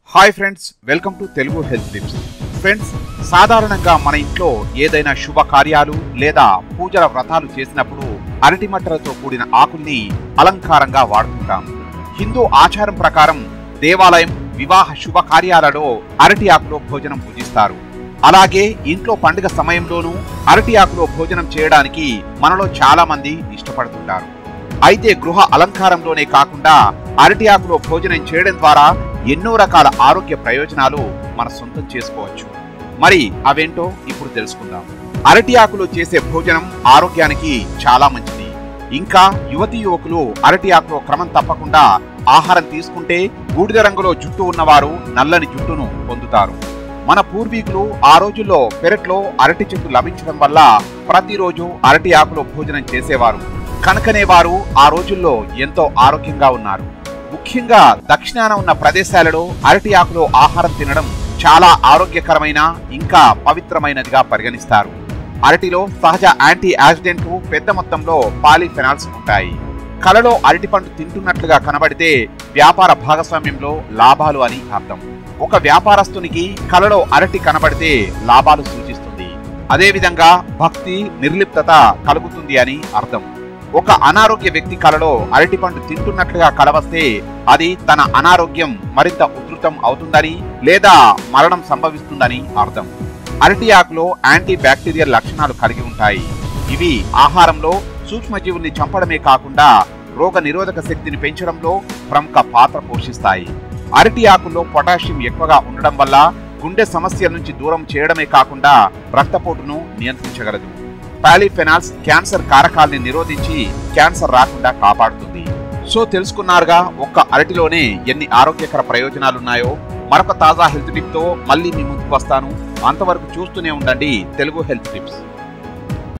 hi friends welcome to Telugu health tips friends సాధారణంగా మన ఇంట్లో ఏదైనా శుభ కార్యాలు లేదా పూజల వ్రతాలు చేసినప్పుడు అరటి మట్టలతో కూడిన ఆకుల్ని అలంకారంగా వాడుతుంటాం హిందూ ఆచారం ప్రకారం దేవాలయం వివాహ శుభ కార్యాలలో అరటి ఆకులో భోజనం పూజిస్తారు అలాగే ఇంట్లో పండుగ సమయంలోనూ అరటి ఆకులో భోజనం చేయడానికి మనలో చాలా మంది ఇష్టపడుతుంటారు అయితే గృహ అలంకారంలోనే కాకుండా అరటి ఆకులో భోజనం చేయడం ద్వారా ఎన్నో రకాల ఆరోగ్య ప్రయోజనాలు మన సొంతం చేసుకోవచ్చు మరి అవేంటో ఇప్పుడు తెలుసుకుందాం అరటి ఆకులో చేసే భోజనం ఆరోగ్యానికి చాలా మంచిది ఇంకా యువతి యువకులు అరటి ఆకులో క్రమం తప్పకుండా ఆహారం తీసుకుంటే బూడిద రంగులో జుట్టు ఉన్నవారు నల్లని జుట్టును పొందుతారు మన పూర్వీకులు ఆ రోజుల్లో పెరట్లో అరటి చెట్టు లభించడం వల్ల ప్రతిరోజు అరటి ఆకులో భోజనం చేసేవారు కనుకనే వారు ఆ రోజుల్లో ఎంతో ఆరోగ్యంగా ఉన్నారు ముఖ్యంగా దక్షిణాన ఉన్న ప్రదేశాలలో అరటి ఆకులో ఆహారం తినడం చాలా ఆరోగ్యకరమైన ఇంకా పవిత్రమైనదిగా పరిగణిస్తారు అరటిలో సహజ యాంటీ యాక్సిడెంట్ పెద్ద మొత్తంలో పాలిఫెనాల్స్ ఉంటాయి కలలో అరటి పండు తింటున్నట్లుగా కనబడితే వ్యాపార భాగస్వామ్యంలో లాభాలు అని అర్థం ఒక వ్యాపారస్తునికి కలలో అరటి కనబడితే లాభాలు సూచిస్తుంది అదేవిధంగా భక్తి నిర్లిప్తత కలుగుతుంది అని అర్థం ఒక అనారోగ్య వ్యక్తి కలలో అరటిపండు తింటున్నట్లుగా కలవస్తే అది తన అనారోగ్యం మరింత ఉధృతం అవుతుందని లేదా మరణం సంభవిస్తుందని అర్థం అరటి ఆకులో యాంటీ బ్యాక్టీరియల్ లక్షణాలు కలిగి ఉంటాయి ఇవి ఆహారంలో సూక్ష్మజీవుల్ని చంపడమే కాకుండా రోగ నిరోధక శక్తిని పెంచడంలో ప్రముఖ పాత్ర పోషిస్తాయి అరటి ఆకుల్లో పొటాషియం ఎక్కువగా ఉండడం వల్ల గుండె సమస్యల నుంచి దూరం చేయడమే కాకుండా రక్తపోటును నియంత్రించగలదు పాలిఫెనాల్స్ క్యాన్సర్ కారకాల్ని నిరోధించి క్యాన్సర్ రాకుండా కాపాడుతుంది సో తెలుసుకున్నారుగా ఒక్క అరటిలోనే ఎన్ని ఆరోగ్యకర ప్రయోజనాలున్నాయో మరొక తాజా హెల్త్ టిప్ తో మళ్ళీ మీ ముందుకు వస్తాను అంతవరకు చూస్తూనే ఉండండి తెలుగు హెల్త్ టిప్స్